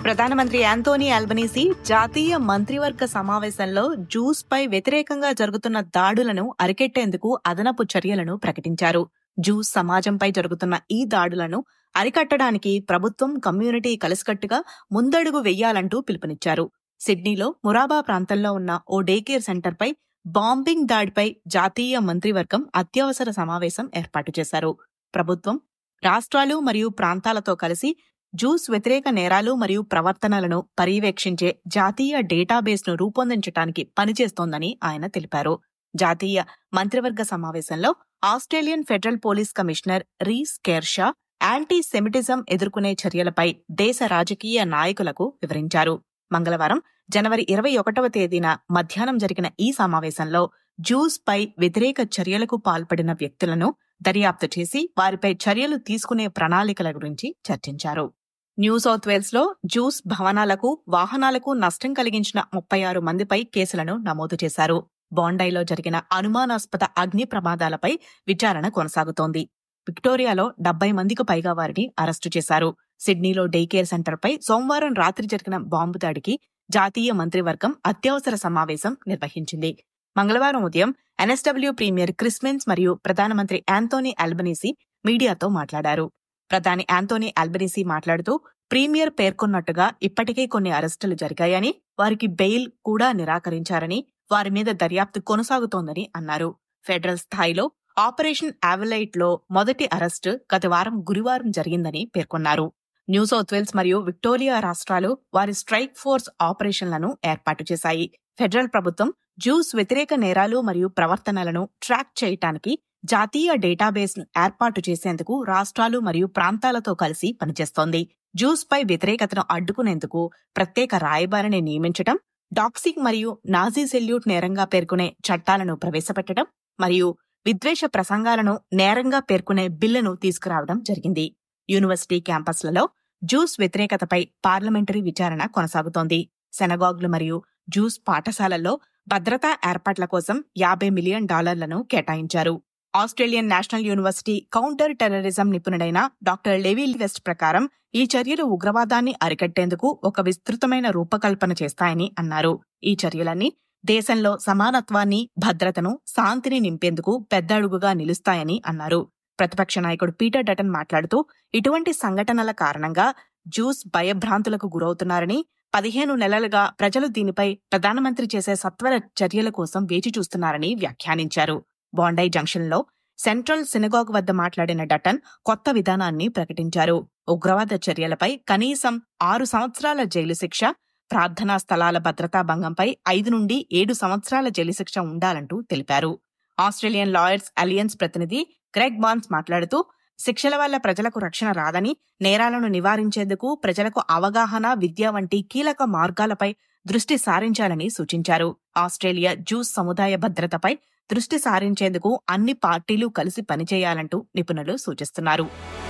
ప్రధానమంత్రి Anthony Albanese జాతీయ మంత్రివర్గ సమావేశంలో జ్యూస్ పై వ్యతిరేకంగా జరుగుతున్న దాడులను అరికెట్టేందుకు అదనపు చర్యలను ప్రకటించారు జ్యూస్ సమాజంపై జరుగుతున్న ఈ దాడులను అరికట్టడానికి ప్రభుత్వం కమ్యూనిటీ కలిసికట్టుగా ముందడుగు వెయ్యాలంటూ పిలుపునిచ్చారు సిడ్నీలో మురాబా ప్రాంతంలో ఉన్న ఓ డేకేర్ సెంటర్పై బాంబింగ్ దాడిపై జాతీయ మంత్రివర్గం అత్యవసర సమావేశం ఏర్పాటు చేశారు ప్రభుత్వం రాష్ట్రాలు మరియు ప్రాంతాలతో కలిసి జ్యూస్ వ్యతిరేక నేరాలు మరియు ప్రవర్తనలను పర్యవేక్షించే జాతీయ డేటాబేస్ను రూపొందించడానికి పనిచేస్తోందని ఆయన తెలిపారు జాతీయ మంత్రివర్గ సమావేశంలో Australian federal police commissioner Reece Kershaw antisemitism ఎదుర్కొనే చర్యలపై దేశ రాజకీయ నాయకులకు వివరించారు మంగళవారం జనవరి ఇరవై ఒకటవ తేదీన మధ్యాహ్నం జరిగిన ఈ సమావేశంలో జ్యూస్ పై వ్యతిరేక చర్యలకు పాల్పడిన వ్యక్తులను దర్యాప్తు చేసి వారిపై చర్యలు తీసుకునే ప్రణాళికల గురించి చర్చించారు న్యూ సౌత్ వేల్స్ లో జ్యూస్ భవనాలకు వాహనాలకు నష్టం కలిగించిన ముప్పై ఆరు మందిపై కేసులను నమోదు చేశారు బాండైలో జరిగిన అనుమానాస్పద అగ్ని ప్రమాదాలపై విచారణ కొనసాగుతోంది విక్టోరియాలో డెబ్బై మందికి పైగా వారిని అరెస్టు చేశారు సిడ్నీలో డేకేర్ సెంటర్పై సోమవారం రాత్రి జరిగిన బాంబు దాడికి జాతీయ మంత్రివర్గం అత్యవసర సమావేశం నిర్వహించింది మంగళవారం ఉదయం ఎన్ఎస్డబ్ల్యూ ప్రీమియర్ క్రిస్మెన్స్ మరియు ప్రధానమంత్రి యాంతోనీ ఆల్బనీసీ మీడియాతో మాట్లాడారు ప్రధాని యాంతోనీ ఆల్బనీసీ మాట్లాడుతూ ప్రీమియర్ పేర్కొన్నట్టుగా ఇప్పటికే కొన్ని అరెస్టులు జరిగాయని వారికి బెయిల్ కూడా నిరాకరించారని వారి మీద దర్యాప్తు కొనసాగుతోందని అన్నారు ఫెడరల్ స్థాయిలో ఆపరేషన్ ఆవలైట్ లో మొదటి అరెస్టు గత వారం గురువారం జరిగిందని పేర్కొన్నారు న్యూ సౌత్ వేల్స్ మరియు విక్టోరియా రాష్ట్రాలు వారి స్ట్రైక్ ఫోర్స్ ఆపరేషన్లను ఏర్పాటు చేశాయి ఫెడరల్ ప్రభుత్వం జ్యూస్ వ్యతిరేక నేరాలు మరియు ప్రవర్తనలను ట్రాక్ చేయటానికి జాతీయ డేటాబేస్ ను ఏర్పాటు చేసేందుకు రాష్ట్రాలు మరియు ప్రాంతాలతో కలిసి పనిచేస్తోంది జ్యూస్ పై వ్యతిరేకతను అడ్డుకునేందుకు ప్రత్యేక రాయబారిని నియమించటం డాక్సింగ్ మరియు నాజీ సెల్యూట్ నేరంగా పేర్కొనే చట్టాలను ప్రవేశపెట్టడం మరియు విద్వేష ప్రసంగాలను నేరంగా పేర్కొనే బిల్లును తీసుకురావడం జరిగింది యూనివర్సిటీ క్యాంపస్లలో జ్యూస్ వ్యతిరేకతపై పార్లమెంటరీ విచారణ కొనసాగుతోంది సెనగాగ్లు మరియు జ్యూస్ పాఠశాలల్లో భద్రతా ఏర్పాట్ల కోసం యాభై మిలియన్ డాలర్లను కేటాయించారు Australian National University counter terrorism నిపుణుడైన డాక్టర్ లెవీ వెస్ట్ ప్రకారం ఈ చర్యలు ఉగ్రవాదాన్ని అరికట్టేందుకు ఒక విస్తృతమైన రూపకల్పన చేస్తాయని అన్నారు ఈ చర్యలన్నీ దేశంలో సమానత్వాన్ని భద్రతను శాంతిని నింపేందుకు పెద్ద అడుగుగా నిలుస్తాయని అన్నారు ప్రతిపక్ష నాయకుడు పీటర్ డటన్ మాట్లాడుతూ ఇటువంటి సంఘటనల కారణంగా జ్యూస్ భయభ్రాంతులకు గురవుతున్నారని పదిహేను నెలలుగా ప్రజలు దీనిపై ప్రధానమంత్రి చేసే సత్వర చర్యల కోసం వేచి చూస్తున్నారని వ్యాఖ్యానించారు బాండై జంక్షన్లో సెంట్రల్ సినగాగ్ వద్ద మాట్లాడిన డటన్ కొత్త విధానాన్ని ప్రకటించారు ఉగ్రవాద చర్యలపై కనీసం ఆరు సంవత్సరాల జైలు శిక్ష ప్రార్థనా స్థలాల భద్రతా భంగంపై ఐదు నుండి ఏడు సంవత్సరాల జైలు శిక్ష ఉండాలంటూ తెలిపారు ఆస్ట్రేలియన్ లాయర్స్ అలియన్స్ ప్రతినిధి గ్రెగ్ బాన్స్ మాట్లాడుతూ శిక్షల వల్ల ప్రజలకు రక్షణ రాదని నేరాలను నివారించేందుకు ప్రజలకు అవగాహన విద్య వంటి కీలక మార్గాలపై దృష్టి సారించాలని సూచించారు ఆస్ట్రేలియా జ్యూస్ సముదాయ భద్రతపై దృష్టి సారించేందుకు అన్ని పార్టీలు కలిసి పనిచేయాలంటూ నిపుణులు సూచిస్తున్నారు